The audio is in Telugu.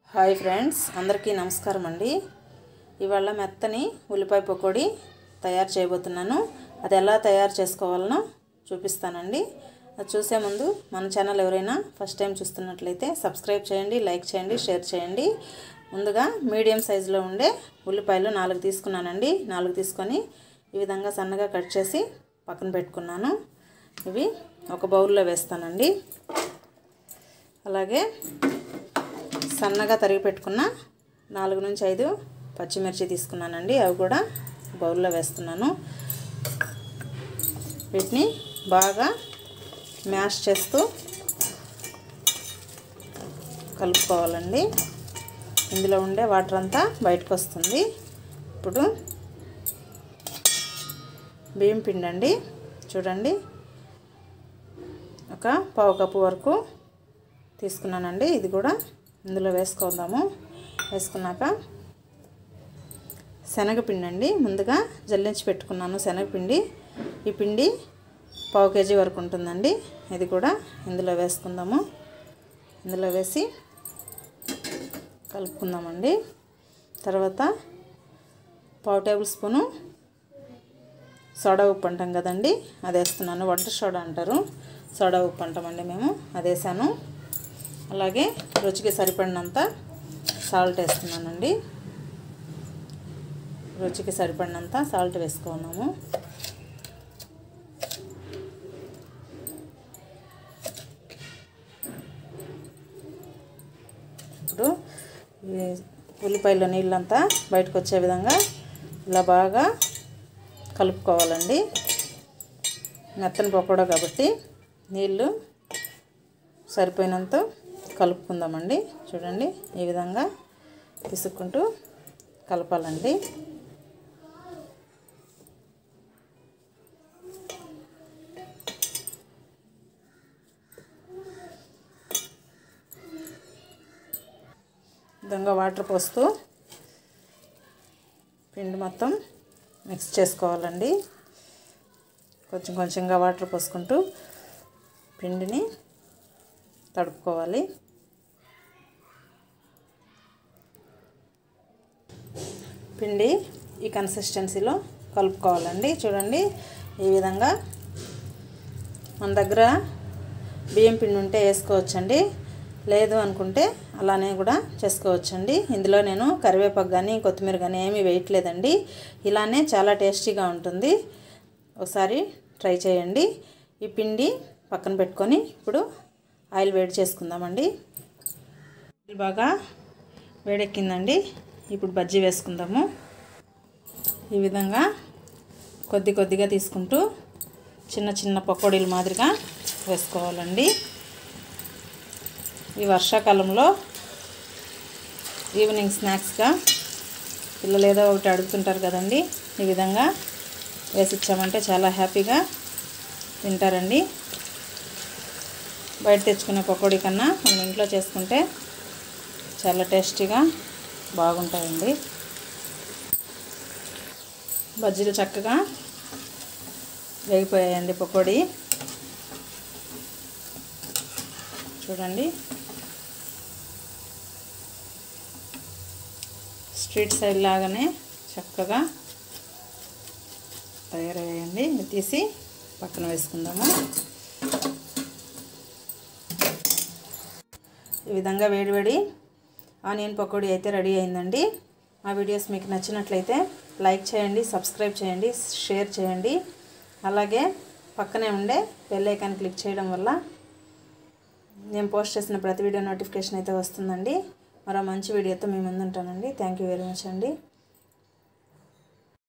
హాయ్ ఫ్రెండ్స్ అందరికీ నమస్కారం అండి ఇవాళ మెత్తని ఉల్లిపాయ పకోడీ తయారు చేయబోతున్నాను అది ఎలా తయారు చేసుకోవాలనో చూపిస్తానండి అది చూసే ముందు మన ఛానల్ ఎవరైనా ఫస్ట్ టైం చూస్తున్నట్లయితే సబ్స్క్రైబ్ చేయండి లైక్ చేయండి షేర్ చేయండి ముందుగా మీడియం సైజులో ఉండే ఉల్లిపాయలు నాలుగు తీసుకున్నానండి నాలుగు తీసుకొని ఈ విధంగా సన్నగా కట్ చేసి పక్కన పెట్టుకున్నాను ఇవి ఒక బౌల్లో వేస్తానండి అలాగే సన్నగా తరిగి పెట్టుకున్న నాలుగు నుంచి ఐదు పచ్చిమిర్చి తీసుకున్నానండి అవి కూడా బౌల్లో వేస్తున్నాను వీటిని బాగా మ్యాష్ చేస్తూ కలుపుకోవాలండి ఇందులో ఉండే వాటర్ అంతా బయటకు వస్తుంది ఇప్పుడు బియ్యం పిండి అండి చూడండి ఒక పావు కప్పు వరకు తీసుకున్నానండి ఇది కూడా ఇందులో వేసుకుందాము వేసుకున్నాక శనగపిండి అండి ముందుగా జల్లించి పెట్టుకున్నాను శనగపిండి ఈ పిండి పావు కేజీ వరకు ఉంటుందండి ఇది కూడా ఇందులో వేసుకుందాము ఇందులో వేసి కలుపుకుందామండి తర్వాత పావు టేబుల్ స్పూను సోడా ఉప్పు అంటాం కదండి అది వేస్తున్నాను వంట సోడా అంటారు సోడా ఉప్పు అంటామండి మేము అది వేసాను అలాగే రుచికి సరిపడినంత సాల్ట్ వేస్తున్నానండి రుచికి సరిపడినంత సాల్ట్ వేసుకున్నాము ఇప్పుడు ఈ ఉల్లిపాయల నీళ్ళంతా బయటకు వచ్చే విధంగా ఇలా బాగా కలుపుకోవాలండి మెత్తని పకోడా కాబట్టి నీళ్ళు సరిపోయినంత కలుపుకుందామండి చూడండి ఈ విధంగా పిసుక్కుంటూ కలపాలండి విధంగా వాటర్ పోస్తూ పిండి మొత్తం మిక్స్ చేసుకోవాలండి కొంచెం కొంచెంగా వాటర్ పోసుకుంటూ పిండిని తడుపుకోవాలి పిండి ఈ కన్సిస్టెన్సీలో కలుపుకోవాలండి చూడండి ఈ విధంగా మన దగ్గర బియ్యం పిండి ఉంటే వేసుకోవచ్చండి లేదు అనుకుంటే అలానే కూడా చేసుకోవచ్చండి ఇందులో నేను కరివేపాకు కానీ కొత్తిమీర కానీ ఏమీ వేయట్లేదండి ఇలానే చాలా టేస్టీగా ఉంటుంది ఒకసారి ట్రై చేయండి ఈ పిండి పక్కన పెట్టుకొని ఇప్పుడు ఆయిల్ వేడి చేసుకుందామండి ఆయిల్ బాగా వేడెక్కిందండి ఇప్పుడు బజ్జీ వేసుకుందాము ఈ విధంగా కొద్ది కొద్దిగా తీసుకుంటూ చిన్న చిన్న పకోడీల మాదిరిగా వేసుకోవాలండి ఈ వర్షాకాలంలో ఈవినింగ్ స్నాక్స్గా పిల్లలు ఏదో ఒకటి అడుగుతుంటారు కదండి ఈ విధంగా వేసి ఇచ్చామంటే చాలా హ్యాపీగా తింటారండి బయట తెచ్చుకునే పకోడీ కన్నా మనం ఇంట్లో చేసుకుంటే చాలా టేస్టీగా బాగుంటాయండి బజ్జీలు చక్కగా వేగిపోయాయండి పకోడీ చూడండి స్ట్రీట్ సైడ్ లాగానే చక్కగా తయారయ్యాయండి ఇవి తీసి పక్కన వేసుకుందాము ఈ విధంగా వేడివేడి ఆనియన్ పకోడీ అయితే రెడీ అయిందండి ఆ వీడియోస్ మీకు నచ్చినట్లయితే లైక్ చేయండి సబ్స్క్రైబ్ చేయండి షేర్ చేయండి అలాగే పక్కనే ఉండే బెల్ ఐకాన్ క్లిక్ చేయడం వల్ల నేను పోస్ట్ చేసిన ప్రతి వీడియో నోటిఫికేషన్ అయితే వస్తుందండి మరో మంచి వీడియోతో మీ ముందుంటానండి థ్యాంక్ యూ వెరీ మచ్ అండి